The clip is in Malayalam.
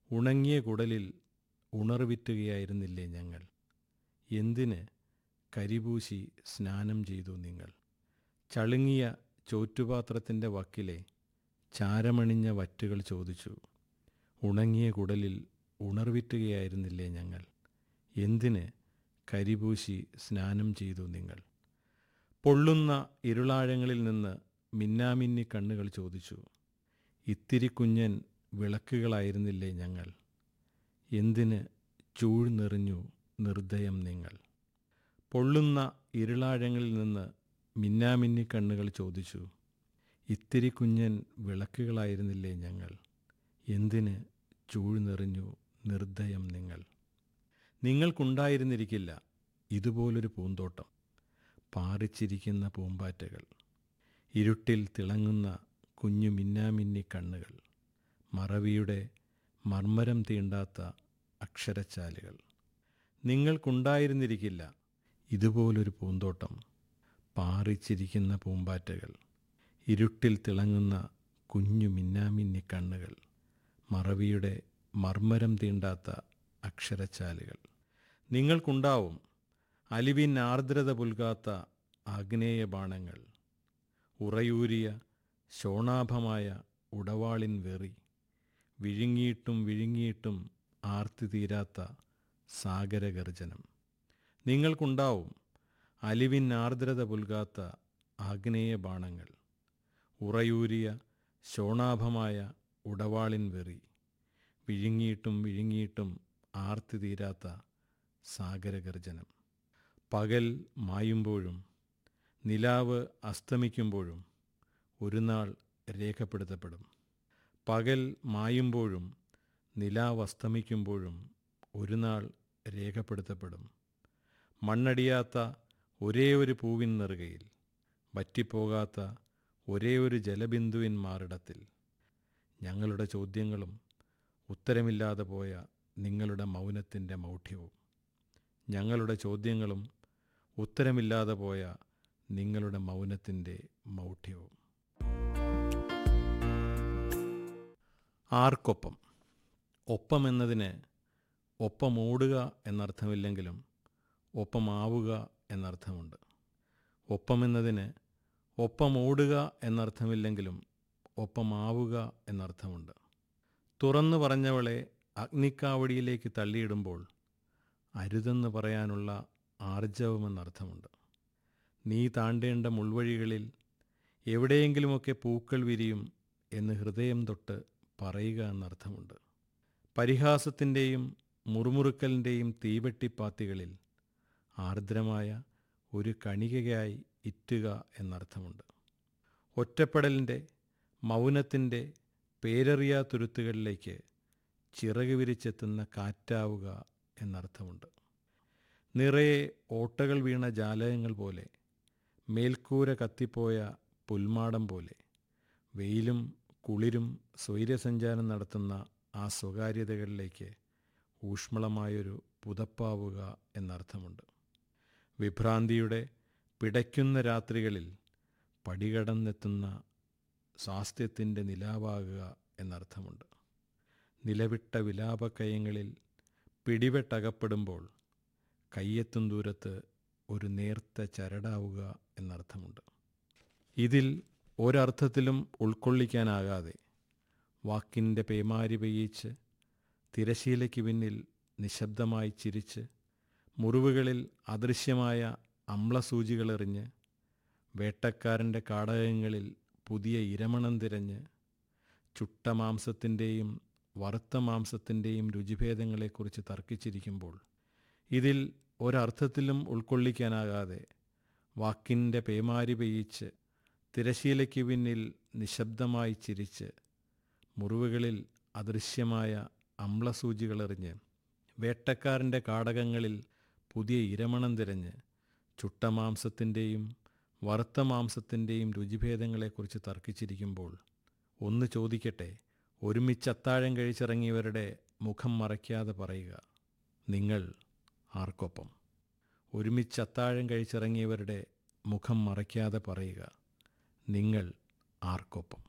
ഉണങ്ങിയ കുടലിൽ ഉണർവിറ്റുകയായിരുന്നില്ലേ ഞങ്ങൾ എന്തിന് കരിപൂശി സ്നാനം ചെയ്തു നിങ്ങൾ ചളുങ്ങിയ ചോറ്റുപാത്രത്തിൻ്റെ വക്കിലെ ചാരമണിഞ്ഞ വറ്റുകൾ ചോദിച്ചു ഉണങ്ങിയ കുടലിൽ ഉണർവിറ്റുകയായിരുന്നില്ലേ ഞങ്ങൾ എന്തിന് കരിപൂശി സ്നാനം ചെയ്തു നിങ്ങൾ പൊള്ളുന്ന ഇരുളാഴങ്ങളിൽ നിന്ന് മിന്നാമിന്നി കണ്ണുകൾ ചോദിച്ചു ഇത്തിരി കുഞ്ഞൻ വിളക്കുകളായിരുന്നില്ലേ ഞങ്ങൾ എന്തിന് ചൂഴ്ന്നെറിഞ്ഞു നിർദ്ദയം നിങ്ങൾ പൊള്ളുന്ന ഇരുളാഴങ്ങളിൽ നിന്ന് മിന്നാമിന്നി കണ്ണുകൾ ചോദിച്ചു ഇത്തിരി കുഞ്ഞൻ വിളക്കുകളായിരുന്നില്ലേ ഞങ്ങൾ എന്തിന് ചൂഴ്ന്നെറിഞ്ഞു നിർദ്ദയം നിങ്ങൾ നിങ്ങൾക്കുണ്ടായിരുന്നിരിക്കില്ല ഇതുപോലൊരു പൂന്തോട്ടം പാറിച്ചിരിക്കുന്ന പൂമ്പാറ്റകൾ ഇരുട്ടിൽ തിളങ്ങുന്ന കുഞ്ഞു മിന്നാമിന്നി കണ്ണുകൾ മറവിയുടെ മർമ്മരം തീണ്ടാത്ത അക്ഷരച്ചാലുകൾ നിങ്ങൾക്കുണ്ടായിരുന്നിരിക്കില്ല ഇതുപോലൊരു പൂന്തോട്ടം പാറിച്ചിരിക്കുന്ന പൂമ്പാറ്റകൾ ഇരുട്ടിൽ തിളങ്ങുന്ന കുഞ്ഞു മിന്നാമിന്നി കണ്ണുകൾ മറവിയുടെ മർമ്മരം തീണ്ടാത്ത അക്ഷരച്ചാലുകൾ നിങ്ങൾക്കുണ്ടാവും അലിവിൻ ആർദ്രത പുൽകാത്ത ആഗ്നേയ ബാണങ്ങൾ ഉറയൂരിയ ശോണാഭമായ ഉടവാളിൻ വെറി വിഴുങ്ങിയിട്ടും വിഴുങ്ങിയിട്ടും ആർത്തി തീരാത്ത സാഗരഗർജനം നിങ്ങൾക്കുണ്ടാവും അലിവിൻ ആർദ്രത പുൽകാത്ത ആഗ്നേയ ബാണങ്ങൾ ഉറയൂരിയ ശോണാഭമായ ഉടവാളിൻ വെറി വിഴുങ്ങിയിട്ടും വിഴുങ്ങിയിട്ടും ആർത്തി തീരാത്ത സാഗരഗർജനം പകൽ മായുമ്പോഴും നിലാവ് അസ്തമിക്കുമ്പോഴും ഒരു നാൾ രേഖപ്പെടുത്തപ്പെടും പകൽ മായുമ്പോഴും നിലാവ് അസ്തമിക്കുമ്പോഴും ഒരു നാൾ രേഖപ്പെടുത്തപ്പെടും മണ്ണടിയാത്ത ഒരേ ഒരു പൂവിൻ നെറുകയിൽ വറ്റിപ്പോകാത്ത ഒരേ ഒരു ജലബിന്ദുവിൻ മാറിടത്തിൽ ഞങ്ങളുടെ ചോദ്യങ്ങളും ഉത്തരമില്ലാതെ പോയ നിങ്ങളുടെ മൗനത്തിൻ്റെ മൗഢ്യവും ഞങ്ങളുടെ ചോദ്യങ്ങളും ഉത്തരമില്ലാതെ പോയ നിങ്ങളുടെ മൗനത്തിൻ്റെ മൗഢ്യവും ആർക്കൊപ്പം ഒപ്പം എന്നതിന് ഒപ്പമോടുക എന്നർത്ഥമില്ലെങ്കിലും ഒപ്പമാവുക എന്നർത്ഥമുണ്ട് ഒപ്പം എന്നതിന് ഒപ്പമോടുക എന്നർത്ഥമില്ലെങ്കിലും ഒപ്പമാവുക എന്നർത്ഥമുണ്ട് തുറന്നു പറഞ്ഞവളെ അഗ്നിക്കാവടിയിലേക്ക് തള്ളിയിടുമ്പോൾ അരുതെന്ന് പറയാനുള്ള ആർജവമെന്നർത്ഥമുണ്ട് നീ താണ്ടേണ്ട മുൾവഴികളിൽ എവിടെയെങ്കിലുമൊക്കെ പൂക്കൾ വിരിയും എന്ന് ഹൃദയം തൊട്ട് പറയുക എന്നർത്ഥമുണ്ട് പരിഹാസത്തിൻ്റെയും മുറുമുറുക്കലിൻ്റെയും തീവെട്ടിപ്പാത്തികളിൽ ആർദ്രമായ ഒരു കണികയായി ഇറ്റുക എന്നർത്ഥമുണ്ട് ഒറ്റപ്പെടലിൻ്റെ മൗനത്തിൻ്റെ പേരറിയാ തുരുത്തുകളിലേക്ക് ചിറക് വിരിച്ചെത്തുന്ന കാറ്റാവുക എന്നർത്ഥമുണ്ട് നിറയെ ഓട്ടകൾ വീണ ജാലകങ്ങൾ പോലെ മേൽക്കൂര കത്തിപ്പോയ പുൽമാടം പോലെ വെയിലും കുളിരും സ്വൈര്യസഞ്ചാരം നടത്തുന്ന ആ സ്വകാര്യതകളിലേക്ക് ഊഷ്മളമായൊരു പുതപ്പാവുക എന്നർത്ഥമുണ്ട് വിഭ്രാന്തിയുടെ പിടയ്ക്കുന്ന രാത്രികളിൽ പടികടന്നെത്തുന്ന സ്വാസ്ഥ്യത്തിൻ്റെ നിലാവാകുക എന്നർത്ഥമുണ്ട് നിലവിട്ട വിലാപക്കയങ്ങളിൽ പിടിവെട്ടകപ്പെടുമ്പോൾ കയ്യെത്തും ദൂരത്ത് ഒരു നേർത്ത ചരടാവുക എന്നർത്ഥമുണ്ട് ഇതിൽ ഒരർത്ഥത്തിലും ഉൾക്കൊള്ളിക്കാനാകാതെ വാക്കിൻ്റെ പേമാരി പെയ്യിച്ച് തിരശീലയ്ക്ക് പിന്നിൽ നിശബ്ദമായി ചിരിച്ച് മുറിവുകളിൽ അദൃശ്യമായ അമ്ലസൂചികളെറിഞ്ഞ് വേട്ടക്കാരൻ്റെ കാടകങ്ങളിൽ പുതിയ ഇരമണം തിരഞ്ഞ് ചുട്ട മാംസത്തിൻ്റെയും വറുത്ത മാംസത്തിൻ്റെയും രുചിഭേദങ്ങളെക്കുറിച്ച് തർക്കിച്ചിരിക്കുമ്പോൾ ഇതിൽ ഒരർത്ഥത്തിലും ഉൾക്കൊള്ളിക്കാനാകാതെ വാക്കിൻ്റെ പേമാരി പെയ്യിച്ച് തിരശീലയ്ക്ക് പിന്നിൽ നിശബ്ദമായി ചിരിച്ച് മുറിവുകളിൽ അദൃശ്യമായ അമ്ലസൂചികളെറിഞ്ഞ് വേട്ടക്കാരൻ്റെ കാടകങ്ങളിൽ പുതിയ ഇരമണം തിരഞ്ഞ് ചുട്ട മാംസത്തിൻ്റെയും വറുത്ത മാംസത്തിൻ്റെയും രുചിഭേദങ്ങളെക്കുറിച്ച് തർക്കിച്ചിരിക്കുമ്പോൾ ഒന്ന് ചോദിക്കട്ടെ ഒരുമിച്ച് അത്താഴം കഴിച്ചിറങ്ങിയവരുടെ മുഖം മറയ്ക്കാതെ പറയുക നിങ്ങൾ ആർക്കൊപ്പം ഒരുമിച്ച് അത്താഴം കഴിച്ചിറങ്ങിയവരുടെ മുഖം മറയ്ക്കാതെ പറയുക നിങ്ങൾ ആർക്കൊപ്പം